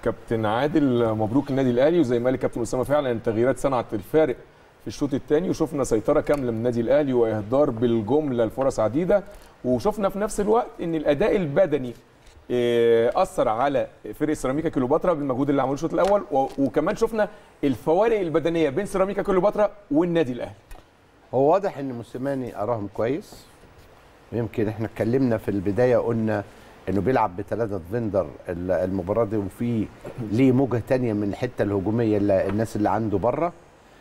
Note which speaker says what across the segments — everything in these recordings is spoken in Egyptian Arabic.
Speaker 1: كابتن عادل مبروك النادي الاهلي وزي ما قال كابتن اسامه فعلا التغييرات صنعت الفارق في الشوط الثاني وشفنا سيطره كامله من النادي الاهلي واهدار بالجمله لفرص عديده وشفنا في نفس الوقت ان الاداء البدني آه، اثر على فريق سيراميكا كليوباترا بالمجهود اللي عملوه الشوط الاول و- وكمان شفنا الفوارق البدنيه بين سيراميكا كليوباترا والنادي الاهلي
Speaker 2: هو واضح ان موسيماني اراهم كويس يمكن احنا اتكلمنا في البدايه قلنا انه بيلعب بثلاثه فيندر ال- المباراه دي وفي ليه موجه تانية من الحته الهجوميه اللي الناس اللي عنده بره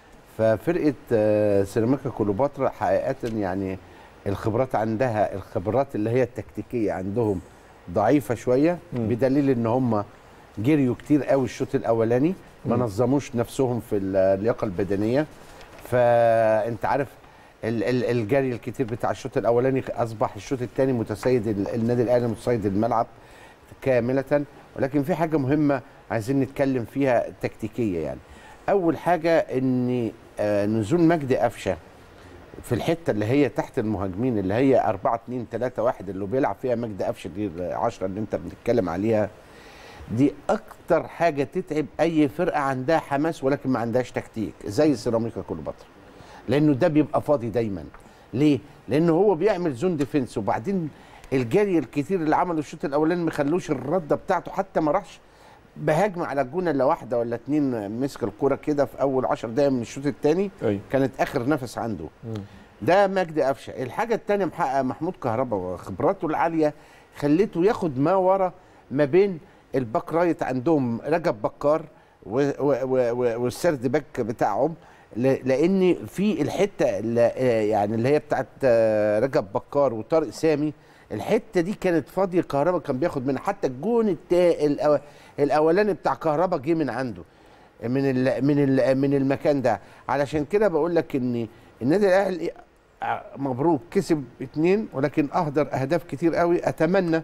Speaker 2: ففرقه آه، سيراميكا كليوباترا حقيقه يعني الخبرات عندها الخبرات اللي هي التكتيكيه عندهم ضعيفه شويه بدليل ان هم جريوا كتير قوي الشوط الاولاني ما نظموش نفسهم في اللياقه البدنيه فانت عارف ال- ال- الجري الكتير بتاع الشوط الاولاني اصبح الشوط الثاني متسيد ال- النادي الاهلي متسيد الملعب كامله ولكن في حاجه مهمه عايزين نتكلم فيها تكتيكيه يعني اول حاجه ان آه، نزول مجدي قفشه في الحته اللي هي تحت المهاجمين اللي هي 4 2 3 1 اللي بيلعب فيها مجدي قفشه دي 10 اللي انت بتتكلم عليها دي اكتر حاجه تتعب اي فرقه عندها حماس ولكن ما عندهاش تكتيك زي سيراميكا كليوباترا لانه ده بيبقى فاضي دايما ليه لانه هو بيعمل زون ديفنس وبعدين الجري الكتير اللي عمله الشوط الاولاني ما خلوش الرده بتاعته حتى ما راحش بهاجم على الجونه الا واحده ولا اتنين مسك الكوره كده في اول 10 دقايق من الشوط الثاني
Speaker 1: أيوة.
Speaker 2: كانت اخر نفس عنده ده مجدي قفشه الحاجه الثانيه محقق محمود كهربا وخبراته العاليه خليته ياخد ما ورا ما بين الباك رايت عندهم رجب بكار و- و- و- و- والسرد باك بتاعهم ل- لان في الحته اللي يعني اللي هي بتاعت آه، رجب بكار وطارق سامي الحته دي كانت فاضيه كهربا كان بياخد منها حتى الجون التا الأو- الاولاني بتاع كهربا جه من عنده من ال من ال من المكان ده علشان كده بقول لك ان النادي الاهلي ع- مبروك كسب اتنين ولكن اهدر اهداف كتير قوي اتمنى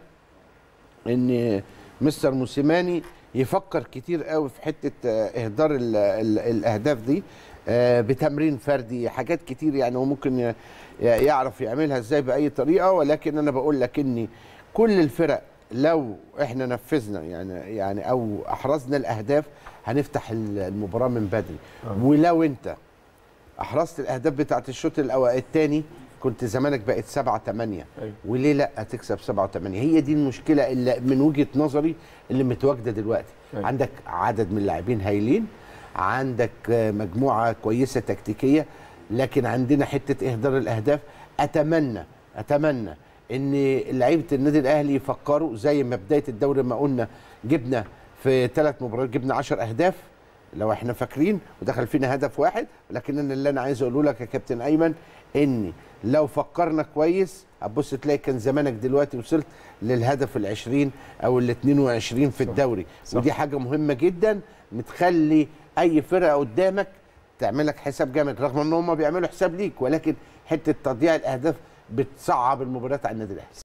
Speaker 2: ان مستر موسيماني يفكر كتير قوي في حته آه، اهدار ال ال الاهداف دي آه، بتمرين فردي حاجات كتير يعني هو ممكن ي- يعرف يعملها ازاي باي طريقه ولكن انا بقول لك ان كل الفرق لو احنا نفذنا يعني يعني او احرزنا الاهداف هنفتح ال- المباراه من بدري ولو انت احرزت الاهداف بتاعت الشوط الأو- الثاني كنت زمانك بقت سبعة تمانية
Speaker 1: أيوة.
Speaker 2: وليه لا تكسب سبعة وثمانية هي دي المشكلة اللي من وجهة نظري اللي متواجدة دلوقتي
Speaker 1: أيوة.
Speaker 2: عندك عدد من اللاعبين هايلين عندك آه، مجموعة كويسة تكتيكية لكن عندنا حتة إهدار الأهداف أتمنى أتمنى ان لعيبه النادي الاهلي يفكروا زي ما بدايه الدوري ما قلنا جبنا في ثلاث مباريات جبنا 10 اهداف لو احنا فاكرين ودخل فينا هدف واحد لكن انا اللي انا عايز اقوله لك يا كابتن ايمن ان لو فكرنا كويس هتبص تلاقي كان زمانك دلوقتي وصلت للهدف ال20 او ال22 في الدوري
Speaker 1: صح.
Speaker 2: ودي حاجه مهمه جدا بتخلي اي فرقه قدامك تعمل لك حساب جامد رغم ان هم بيعملوا حساب ليك ولكن حته تضييع الاهداف بتصعب المباريات على النادي الاهلي